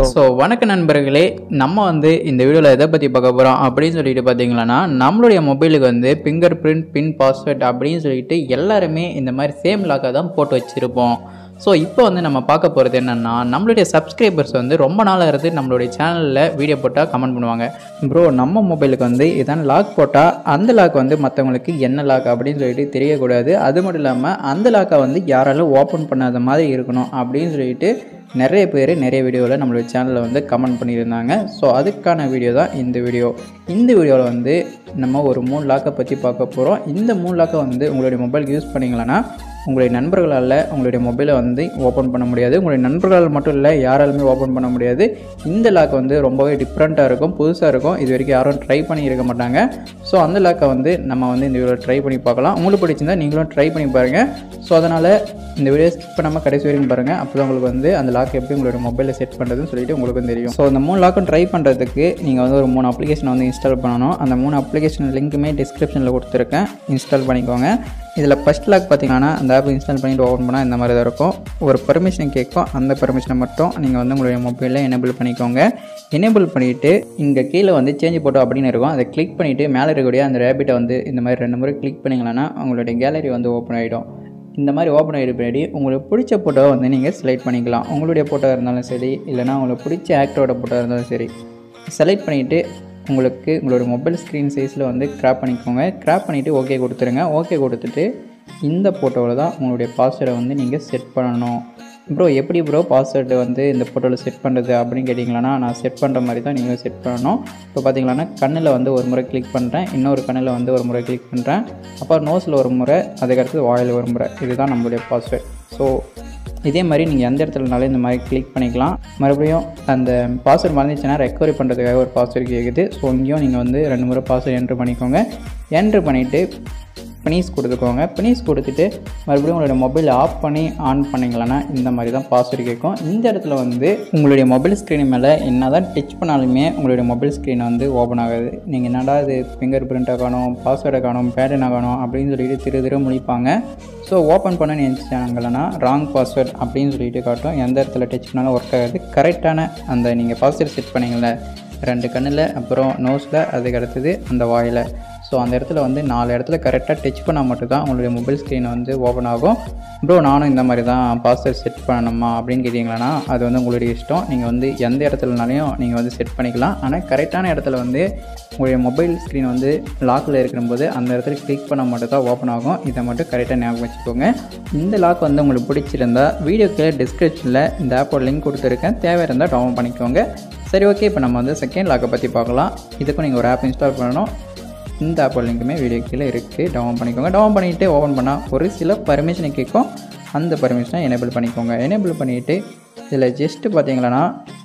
So வணக்க நண்பர்களே நம்ம வந்து இந்த வீடியோவில் எதை பற்றி பார்க்க போகிறோம் அப்படின்னு சொல்லிட்டு பார்த்தீங்கன்னா நம்மளுடைய மொபைலுக்கு வந்து ஃபிங்கர் பிரிண்ட் பின் பாஸ்வேர்ட் அப்படின்னு சொல்லிட்டு எல்லாருமே இந்த மாதிரி சேம் லாக்காக தான் போட்டு வச்சுருப்போம் ஸோ இப்போ வந்து நம்ம பார்க்க போகிறது என்னென்னா நம்மளுடைய சப்ஸ்கிரைபர்ஸ் வந்து ரொம்ப நாளாக இருந்து நம்மளுடைய சேனலில் வீடியோ போட்டால் கமெண்ட் பண்ணுவாங்க ப்ரோ நம்ம மொபைலுக்கு வந்து இதான் லாக் போட்டால் அந்த லாக் வந்து மற்றவங்களுக்கு என்ன லாக் அப்படின்னு சொல்லிட்டு தெரியக்கூடாது அது மட்டும் இல்லாமல் அந்த லாக்கை வந்து யாராலும் ஓப்பன் பண்ணாத மாதிரி இருக்கணும் அப்படின்னு சொல்லிட்டு நிறைய பேர் நிறைய வீடியோவில் நம்மளுடைய சேனலில் வந்து கமெண்ட் பண்ணியிருந்தாங்க ஸோ அதுக்கான வீடியோ தான் இந்த வீடியோ இந்த வீடியோவில் வந்து நம்ம ஒரு மூணு லாக்கை பற்றி பார்க்க போகிறோம் இந்த மூணு லாக்கை வந்து உங்களுடைய மொபைலுக்கு யூஸ் பண்ணிங்களன்னா உங்களுடைய நண்பர்களால் உங்களுடைய மொபைலை வந்து ஓப்பன் பண்ண முடியாது உங்களுடைய நண்பர்களால் மட்டும் இல்லை யாராலுமே ஓப்பன் பண்ண முடியாது இந்த லாக் வந்து ரொம்பவே டிஃப்ரெண்ட்டாக இருக்கும் புதுசாக இருக்கும் இது வரைக்கும் யாரும் ட்ரை பண்ணி இருக்க மாட்டாங்க ஸோ அந்த லாக்கை வந்து நம்ம வந்து இந்த வீடியோவில் ட்ரை பண்ணி பார்க்கலாம் உங்களுக்கு பிடிச்சிருந்தா நீங்களும் ட்ரை பண்ணி பாருங்கள் ஸோ அதனால் இந்த வீடியோ ஸ்கிப் பண்ணாமல் கடைசி வரைக்கும் பாருங்கள் அப்போ தான் உங்களுக்கு வந்து அந்த லாக் எப்படி உங்களோட மொபைலில் செட் பண்ணுறதுன்னு சொல்லிட்டு உங்களுக்கும் தெரியும் ஸோ இந்த மூணு லாக்கும் ட்ரை பண்ணுறதுக்கு நீங்கள் வந்து ஒரு மூணு அப்ளிகேஷனை வந்து இன்ஸ்டால் பண்ணணும் அந்த மூணு அப்ளிகேஷன் லிங்க்குமே டிஸ்கிரிப்ஷனில் கொடுத்துருக்கேன் இன்ஸ்டால் பண்ணிக்கோங்க இதில் ஃபஸ்ட் லாக் பார்த்தீங்கன்னா அந்த ஆப் இன்ஸ்டால் பண்ணிட்டு ஓப்பன் பண்ணால் இந்த மாதிரி தான் இருக்கும் ஒரு பர்மிஷன் கேட்கும் அந்த பர்மிஷனை மட்டும் நீங்கள் வந்து உங்களுடைய மொபைலில் எனேபிள் பண்ணிக்கோங்க எனேபிள் பண்ணிவிட்டு இங்கே கீழே வந்து சேஞ்ச் போட்டோ அப்படின்னு இருக்கும் அதை கிளிக் பண்ணிவிட்டு மேலே இருக்கக்கூடிய அந்த ரேபிட்டை வந்து இந்த மாதிரி ரெண்டு முறை கிளிக் பண்ணிங்களன்னா உங்களுடைய கேலரி வந்து ஓப்பன் ஆகிடும் இந்த மாதிரி ஓப்பன் ஆகிடு பின்னாடி உங்களுக்கு பிடிச்ச ஃபோட்டோவை வந்து நீங்கள் செலக்ட் பண்ணிக்கலாம் உங்களுடைய ஃபோட்டோ இருந்தாலும் சரி இல்லைனா உங்களுக்கு பிடிச்ச ஆக்டரோட ஃபோட்டோ இருந்தாலும் சரி செலக்ட் பண்ணிவிட்டு உங்களுக்கு உங்களோட மொபைல் ஸ்க்ரீன் சைஸில் வந்து க்ராப் பண்ணிக்கோங்க க்ராப் பண்ணிவிட்டு ஓகே கொடுத்துருங்க ஓகே கொடுத்துட்டு இந்த ஃபோட்டோவில் தான் உங்களுடைய பாஸ்வேர்டை வந்து நீங்கள் செட் பண்ணணும் ப்ரோ எப்படி ப்ரோ பாஸ்வேர்டு வந்து இந்த ஃபோட்டோவில் செட் பண்ணுறது அப்படின்னு கேட்டிங்களன்னா நான் செட் பண்ணுற மாதிரி தான் நீங்களும் செட் பண்ணணும் இப்போ பார்த்தீங்கன்னா கண்ணில் வந்து ஒரு முறை கிளிக் பண்ணுறேன் இன்னொரு கண்ணில் வந்து ஒரு முறை கிளிக் பண்ணுறேன் அப்புறம் நோஸில் ஒரு முறை அதுக்கடுத்து வாயில் ஒரு முறை இதுதான் நம்மளுடைய பாஸ்வேர்ட் ஸோ இதே மாதிரி நீங்கள் எந்த இடத்துலனாலும் இந்த மாதிரி கிளிக் பண்ணிக்கலாம் மறுபடியும் அந்த பாஸ்வேர்ட் மறந்துச்சுன்னா ரெக்கவரி பண்ணுறதுக்காக ஒரு பாஸ்வேர்டு கேட்குது ஸோ இங்கேயும் நீங்கள் வந்து ரெண்டு முறை பாஸ்வேர்டு என்ட்ரு பண்ணிக்கோங்க என்ட்ரு பண்ணிவிட்டு பினிஸ் கொடுத்துக்கோங்க பினிஸ் கொடுத்துட்டு மறுபடியும் உங்களோட மொபைல் ஆஃப் பண்ணி ஆன் பண்ணிங்களன்னா இந்த மாதிரி தான் பாஸ்வேர்டு கேட்கும் இந்த இடத்துல வந்து உங்களுடைய மொபைல் ஸ்க்ரீன் மேலே என்ன தான் டச் பண்ணாலுமே உங்களுடைய மொபைல் ஸ்க்ரீன் வந்து ஓப்பன் ஆகாது நீங்கள் என்னடா இது ஃபிங்கர் பிரிண்ட்டை காணும் பாஸ்வேர்டை காணும் பேட்டர்னை காணும் அப்படின்னு சொல்லிட்டு திரு திரு முடிப்பாங்க ஸோ ஓப்பன் பண்ண நினச்சாங்கன்னா ராங் பாஸ்வேர்ட் அப்படின்னு சொல்லிட்டு காட்டும் எந்த இடத்துல டச் பண்ணாலும் ஒர்க் ஆகாது கரெக்டான அந்த நீங்கள் பாஸ்வேர்டு செட் பண்ணீங்கள ரெண்டு கண்ணில் அப்புறம் நோஸில் அதுக்கு அடுத்தது அந்த வாயில் ஸோ அந்த இடத்துல வந்து நாலு இடத்துல கரெக்டாக டச் பண்ணால் மட்டும்தான் உங்களுடைய மொபைல் ஸ்க்ரீன் வந்து ஓப்பன் ஆகும் ப்ரோ நானும் இந்த மாதிரி தான் பாஸ்வேர்ட் செட் பண்ணணுமா அப்படின்னு கேட்டிங்களா அது வந்து உங்களுடைய இஷ்டம் நீங்கள் வந்து எந்த இடத்துலனாலையும் நீங்கள் வந்து செட் பண்ணிக்கலாம் ஆனால் கரெக்டான இடத்துல வந்து உங்களுடைய மொபைல் ஸ்க்ரீன் வந்து லாக்கில் இருக்கும்போது அந்த இடத்துல கிளிக் பண்ண மட்டும் தான் ஓப்பன் ஆகும் இதை மட்டும் கரெக்டாக ஞாபகம் வச்சுக்கோங்க இந்த லாக் வந்து உங்களுக்கு பிடிச்சிருந்தா வீடியோ கீழே டிஸ்கிரிப்ஷனில் இந்த ஆப்போட லிங்க் கொடுத்துருக்கேன் தேவை இருந்தால் டவுன்லோட் பண்ணிக்கோங்க சரி ஓகே இப்போ நம்ம வந்து செகண்ட் லாக்கை பற்றி பார்க்கலாம் இதுக்கும் நீங்கள் ஒரு ஆப் இன்ஸ்டால் பண்ணணும் இந்த ஆப்போட லிங்க்குமே வீடியோ கீழே இருக்குது டவுன் பண்ணிக்கோங்க டவுன் பண்ணிவிட்டு ஓப்பன் பண்ணால் ஒரு சில பர்மிஷனை கேட்கும் அந்த பர்மிஷனை எனேபிள் பண்ணிக்கோங்க எனேபிள் பண்ணிவிட்டு இதில் ஜஸ்ட்டு பார்த்தீங்களன்னா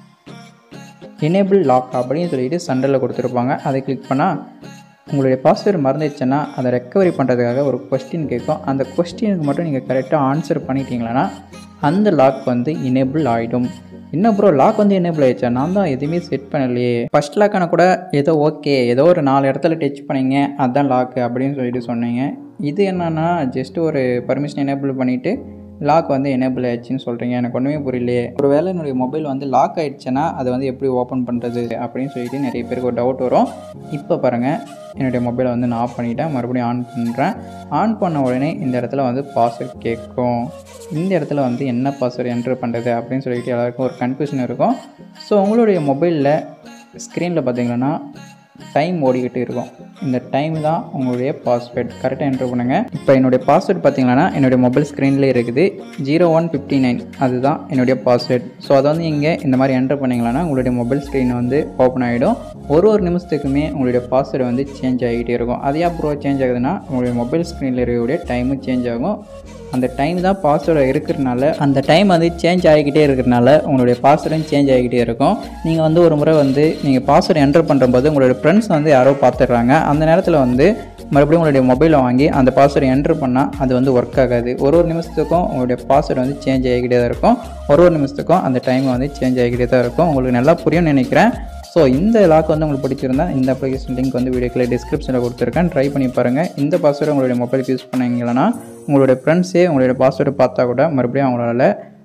எனேபிள் லாக் அப்படின்னு சொல்லிட்டு சண்டலில் கொடுத்துருப்பாங்க அதை கிளிக் பண்ணால் உங்களுடைய பாஸ்வேர்டு மறந்துடுச்சுன்னா அதை ரெக்கவரி பண்ணுறதுக்காக ஒரு கொஸ்டின் கேட்கும் அந்த கொஸ்டினுக்கு மட்டும் நீங்கள் கரெக்டாக ஆன்சர் பண்ணிட்டீங்களன்னா அந்த லாக் வந்து எனேபிள் ஆகிடும் இன்னும் ப்ரோ லாக் வந்து எனேபிள் ஆயிடுச்சா நான் தான் எதுவுமே செட் பண்ணலையே ஃபஸ்ட் லாக்கான கூட ஏதோ ஓகே ஏதோ ஒரு நாலு இடத்துல டச் பண்ணீங்க அதுதான் லாக்கு அப்படின்னு சொல்லிட்டு சொன்னீங்க இது என்னென்னா ஜஸ்ட் ஒரு பர்மிஷன் எனேபிள் பண்ணிவிட்டு லாக் வந்து எனேபிள் ஆயிடுச்சுன்னு சொல்கிறீங்க எனக்கு ஒன்றுமே புரியலையே ஒரு வேளை என்னுடைய மொபைல் வந்து லாக் ஆயிடுச்சுன்னா அதை வந்து எப்படி ஓப்பன் பண்ணுறது அப்படின்னு சொல்லிட்டு நிறைய பேருக்கு ஒரு டவுட் வரும் இப்போ பாருங்கள் என்னுடைய மொபைலை வந்து நான் ஆஃப் பண்ணிவிட்டேன் மறுபடியும் ஆன் பண்ணுறேன் ஆன் பண்ண உடனே இந்த இடத்துல வந்து பாஸ்வேர்ட் கேட்கும் இந்த இடத்துல வந்து என்ன பாஸ்வேர்டு என்ட்ரு பண்ணுறது அப்படின்னு சொல்லிட்டு எல்லாருக்கும் ஒரு கன்ஃபியூஷன் இருக்கும் ஸோ உங்களுடைய மொபைலில் ஸ்க்ரீனில் பார்த்தீங்கன்னா டைம் ஓடிக்கிட்டு இருக்கும் இந்த டைம் தான் உங்களுடைய பாஸ்வேர்ட் கரெக்டாக என்ட்ரு பண்ணுங்கள் இப்போ என்னுடைய பாஸ்வேர்ட் பார்த்தீங்கன்னா என்னுடைய மொபைல் ஸ்க்ரீனில் இருக்குது ஜீரோ ஒன் ஃபிஃப்டி நைன் அதுதான் என்னுடைய பாஸ்வேர்ட் ஸோ அதை வந்து நீங்கள் இந்த மாதிரி என்ட்ரு பண்ணிங்களன்னா உங்களுடைய மொபைல் ஸ்க்ரீன் வந்து ஓப்பன் ஆகிடும் ஒரு ஒரு நிமிஷத்துக்குமே உங்களுடைய பாஸ்வேர்டு வந்து சேஞ்ச் ஆகிக்கிட்டே இருக்கும் அது ஏன் ப்ரோ சேஞ்ச் ஆகுதுன்னா உங்களுடைய மொபைல் ஸ்க்ரீனில் இருக்கக்கூடிய டைமும் சேஞ்ச் ஆகும் அந்த டைம் தான் பாஸ்வேர்டு இருக்கிறனால அந்த டைம் வந்து சேஞ்ச் ஆகிக்கிட்டே இருக்கிறனால உங்களுடைய பாஸ்வேர்டும் சேஞ்ச் ஆகிக்கிட்டே இருக்கும் நீங்கள் வந்து ஒரு முறை வந்து நீங்கள் பாஸ்வேர்டு என்டர் பண்ணும்போது உங்களுடைய ஃப்ரெண்ட்ஸ் வந்து யாரோ பார்த்துடுறாங்க அந்த நேரத்தில் வந்து மறுபடியும் உங்களுடைய மொபைலை வாங்கி அந்த பாஸ்வேர்டு என்ட்ரு பண்ணால் அது வந்து ஒர்க் ஆகாது ஒரு ஒரு நிமிஷத்துக்கும் உங்களுடைய பாஸ்வேர்டு வந்து சேஞ்ச் ஆகிக்கிட்டே தான் இருக்கும் ஒரு ஒரு நிமிஷத்துக்கும் அந்த டைம் வந்து சேஞ்ச் ஆகிக்கிட்டே தான் இருக்கும் உங்களுக்கு நல்லா புரியும்னு நினைக்கிறேன் ஸோ இந்த லாக் வந்து உங்களுக்கு பிடிச்சிருந்தா இந்த அப்ளிகேஷன் லிங்க் வந்து வீடியோக்கில் டிஸ்கிரிப்ஷனில் கொடுத்துருக்கேன் ட்ரை பண்ணி பாருங்கள் இந்த பாஸ்வேர்டு உங்களுடைய மொபைலுக்கு யூஸ் பண்ணீங்கன்னா உங்களுடைய ஃப்ரெண்ட்ஸே உங்களுடைய பாஸ்வேர்டு பார்த்தா கூட மறுபடியும் அவங்களால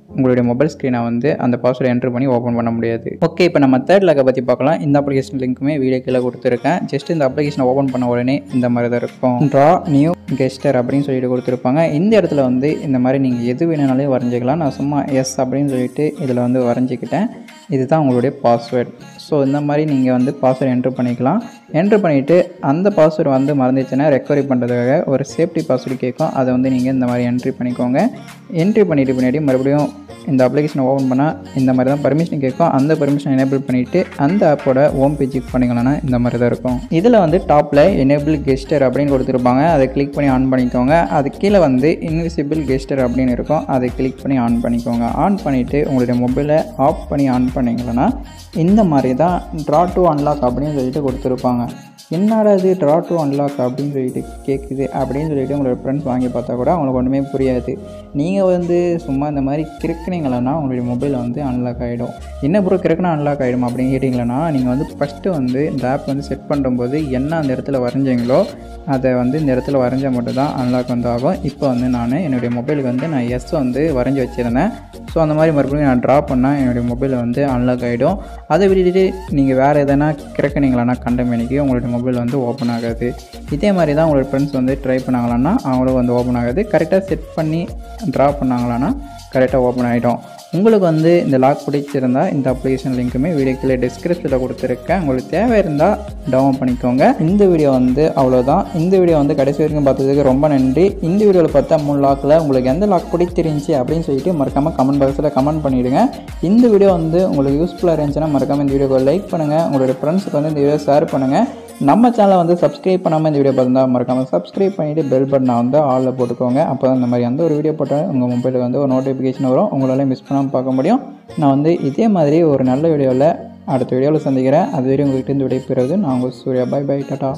உங்களுடைய மொபைல் ஸ்க்ரீனை வந்து அந்த பாஸ்வேர்டு என்ட்ரு பண்ணி ஓப்பன் பண்ண முடியாது ஓகே இப்போ நம்ம தேர்ட் லாக்கை பற்றி பார்க்கலாம் இந்த அப்ளிகேஷன் லிங்க்குமே வீடியோ கீழே கொடுத்துருக்கேன் ஜஸ்ட் இந்த அப்ளிகேஷனை ஓப்பன் பண்ண உடனே இந்த மாதிரி தான் இருக்கும் ட்ரா நியூ கெஸ்டர் அப்படின்னு சொல்லிட்டு கொடுத்துருப்பாங்க இந்த இடத்துல வந்து இந்த மாதிரி நீங்கள் எது வேணுனாலே வரைஞ்சிக்கலாம் நான் சும்மா எஸ் அப்படின்னு சொல்லிட்டு இதில் வந்து வரைஞ்சிக்கிட்டேன் இதுதான் உங்களுடைய பாஸ்வேர்ட் ஸோ இந்த மாதிரி நீங்கள் வந்து பாஸ்வேர்டு என்ட்ரு பண்ணிக்கலாம் என்ட்ரு பண்ணிவிட்டு அந்த பாஸ்வேர்டு வந்து மறந்துச்சுன்னா ரெக்கவரி பண்ணுறதுக்காக ஒரு சேஃப்டி பாஸ்வேர்டு கேட்கும் அதை வந்து நீங்கள் இந்த மாதிரி என்ட்ரி பண்ணிக்கோங்க என்ட்ரி பண்ணிட்டு பின்னாடி மறுபடியும் இந்த அப்ளிகேஷனை ஓப்பன் பண்ணால் இந்த மாதிரி தான் பர்மிஷன் கேட்கும் அந்த பர்மிஷன் எனேபிள் பண்ணிவிட்டு அந்த ஆப்போட ஹோம் பேஜுக்கு பண்ணிங்கன்னா இந்த மாதிரி தான் இருக்கும் இதில் வந்து டாப்பில் எனேபிள் கெஸ்டர் அப்படின்னு கொடுத்துருப்பாங்க அதை கிளிக் பண்ணி ஆன் பண்ணிக்கோங்க அது கீழே வந்து இன்விசிபிள் கெஸ்டர் அப்படின்னு இருக்கும் அதை கிளிக் பண்ணி ஆன் பண்ணிக்கோங்க ஆன் பண்ணிவிட்டு உங்களுடைய மொபைலை ஆஃப் பண்ணி ஆன் பண்ணிங்கன்னா இந்த மாதிரி தான் ட்ரா டு அன்லாக் அப்படின்னு சொல்லிட்டு கொடுத்துருப்பாங்க என்னடா இது ட்ரா டு அன்லாக் அப்படின்னு சொல்லிட்டு கேட்குது அப்படின்னு சொல்லிட்டு உங்களோட ஃப்ரெண்ட்ஸ் வாங்கி பார்த்தா கூட அவங்களுக்கு ஒன்றுமே புரியாது நீங்கள் வந்து சும்மா இந்த மாதிரி கிறுக்குனீங்களா உங்களுடைய மொபைல் வந்து அன்லாக் ஆகிடும் என்ன ப்ரோ கிறுக்குனா அன்லாக் ஆகிடும் அப்படின்னு கேட்டிங்களா நீங்கள் வந்து ஃபஸ்ட்டு வந்து இந்த ஆப் வந்து செட் பண்ணும்போது என்ன அந்த இடத்துல வரைஞ்சிங்களோ அதை வந்து இந்த இடத்துல வரைஞ்சால் மட்டும் தான் அன்லாக் வந்து ஆகும் இப்போ வந்து நான் என்னுடைய மொபைலுக்கு வந்து நான் எஸ் வந்து வரைஞ்சி வச்சுருந்தேன் ஸோ அந்த மாதிரி மறுபடியும் நான் ட்ரா பண்ணால் என்னுடைய மொபைல் வந்து அன்லாக் ஆகிடும் அதை விட்டுட்டு நீங்கள் வேறு எதனா கிடக்குனீங்களான்னா கண்டமேனிக்கு உங்களுடைய மொபைல் வந்து ஓப்பன் ஆகாது இதே மாதிரி தான் உங்களோட ஃப்ரெண்ட்ஸ் வந்து ட்ரை பண்ணாங்களான்னா அவங்களும் வந்து ஓப்பன் ஆகாது கரெக்டாக செட் பண்ணி ட்ரா பண்ணாங்களான்னா கரெக்டாக ஓப்பன் ஆகிடும் உங்களுக்கு வந்து இந்த லாக் பிடிச்சிருந்தா இந்த அப்ளிகேஷன் லிங்க்குமே வீடியோ கீழே டிஸ்கிரிப்ஷனில் கொடுத்துருக்கேன் உங்களுக்கு தேவை இருந்தால் டவுன்லோட் பண்ணிக்கோங்க இந்த வீடியோ வந்து அவ்வளோதான் இந்த வீடியோ வந்து கடைசி வரைக்கும் பார்த்ததுக்கு ரொம்ப நன்றி இந்த வீடியோவில் பார்த்தா மூணு லாக்கில் உங்களுக்கு எந்த லாக் பிடிச்சிருந்துச்சி அப்படின்னு சொல்லிட்டு மறக்காமல் கமெண்ட் பாக்ஸில் கமெண்ட் பண்ணிவிடுங்க இந்த வீடியோ வந்து உங்களுக்கு யூஸ்ஃபுல்லாக இருந்துச்சுன்னா மறக்காமல் இந்த வீடியோவை லைக் பண்ணுங்கள் உங்களுடைய ஃப்ரெண்ட்ஸுக்கு வந்து இந்த வீடியோ ஷேர் பண்ணுங்கள் நம்ம சேனலை வந்து சப்ஸ்கிரைப் பண்ணாமல் இந்த வீடியோ பார்த்துருந்தா மறக்காமல் சப்ஸ்கிரைப் பண்ணிவிட்டு பெல் பட்டனை வந்து ஆளில் போட்டுக்கோங்க அப்போ தான் இந்த மாதிரி எந்த ஒரு வீடியோ போட்டாலும் உங்கள் மொபைலுக்கு வந்து ஒரு நோட்டிஃபிகேஷன் வரும் உங்களால் மிஸ் பண்ணாமல் பார்க்க முடியும் நான் வந்து இதே மாதிரி ஒரு நல்ல வீடியோவில் அடுத்த வீடியோவில் சந்திக்கிறேன் அது வரையும் உங்கள்கிட்ட இருந்து விடைபெறுவது நான் உங்கள் Surya bye bye tata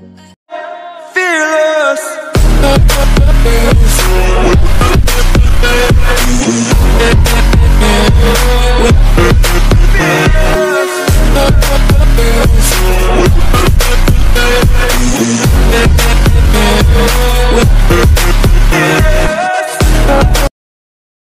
fearless. Fearless.